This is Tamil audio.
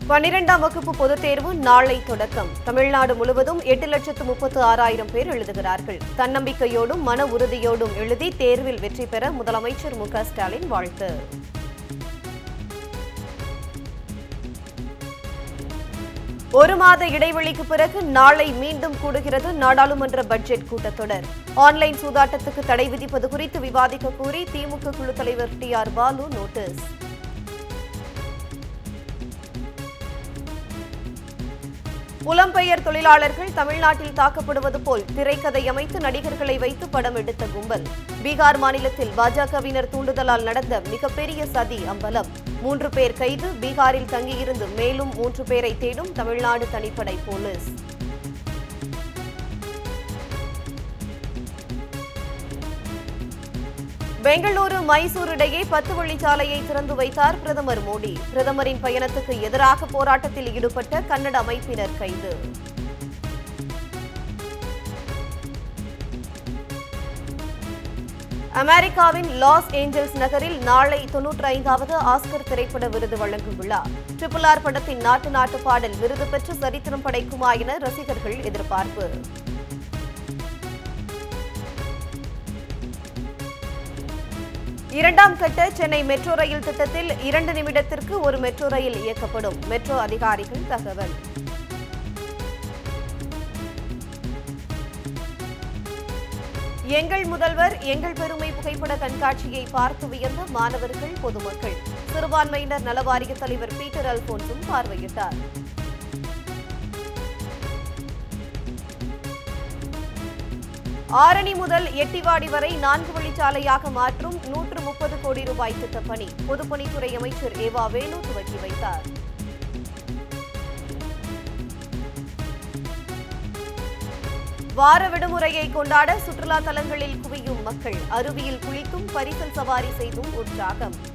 பன்னிரெண்டாம் வகுப்பு பொதுத் தேர்வு நாளை தொடக்கம் தமிழ்நாடு முழுவதும் எட்டு லட்சத்து முப்பத்து ஆறாயிரம் பேர் எழுதுகிறார்கள் தன்னம்பிக்கையோடும் மன உறுதியோடும் எழுதி தேர்வில் வெற்றி பெற முதலமைச்சர் மு க ஸ்டாலின் வாழ்த்து ஒரு மாத இடைவெளிக்கு பிறகு நாளை மீண்டும் கூடுகிறது நாடாளுமன்ற பட்ஜெட் கூட்டத்தொடர் ஆன்லைன் சூதாட்டத்துக்கு தடை விதிப்பது குறித்து விவாதிக்க கோரி திமுக குழு தலைவர் டி ஆர் பாலு நோட்டீஸ் புலம்பெயர் தொழிலாளர்கள் தமிழ்நாட்டில் தாக்கப்படுவது போல் திரைக்கதை அமைத்து நடிகர்களை வைத்து படம் எடுத்த கும்பல் பீகார் மாநிலத்தில் பாஜகவினர் தூண்டுதலால் நடந்த மிகப்பெரிய சதி அம்பலம் மூன்று பேர் கைது பீகாரில் தங்கியிருந்து மேலும் மூன்று பேரை தேடும் தமிழ்நாடு தனிப்படை போலீஸ் பெங்களூரு மைசூர் இடையே பத்து வழிச்சாலையை திறந்து வைத்தார் பிரதமர் மோடி பிரதமரின் பயணத்துக்கு எதிராக போராட்டத்தில் ஈடுபட்ட கன்னட அமைப்பினர் கைது அமெரிக்காவின் லாஸ் ஏஞ்சல்ஸ் நகரில் நாளை தொன்னூற்றி ஐந்தாவது ஆஸ்கர் திரைப்பட விருது வழங்கும் விழா ட்ரிபிள் ஆர் படத்தின் நாட்டு நாட்டு பாடல் விருது பெற்று சரித்திரம் படைக்குமா என ரசிகர்கள் எதிர்பார்ப்பு இரண்டாம் கட்ட சென்னை மெட்ரோ ரயில் திட்டத்தில் இரண்டு நிமிடத்திற்கு ஒரு மெட்ரோ ரயில் இயக்கப்படும் மெட்ரோ அதிகாரிகள் தகவல் எங்கள் முதல்வர் எங்கள் பெருமை புகைப்பட கண்காட்சியை பார்த்து வியந்த மாணவர்கள் பொதுமக்கள் சிறுபான்மையினர் நல வாரிய தலைவர் பீட்டர் அல்போன்ஸும் பார்வையிட்டார் ஆரணி முதல் எட்டிவாடி வரை நான்கு வழிச்சாலையாக மாற்றும் நூற்று முப்பது கோடி ரூபாய் திட்டப்பணி பொதுப்பணித்துறை அமைச்சர் ஏவா வேலு துவக்கி வைத்தார் வார விடுமுறையை கொண்டாட சுற்றுலா தலங்களில் குவியும் மக்கள் அருவியில் குளித்தும் பரிசல் சவாரி செய்தும் உற்சாகம்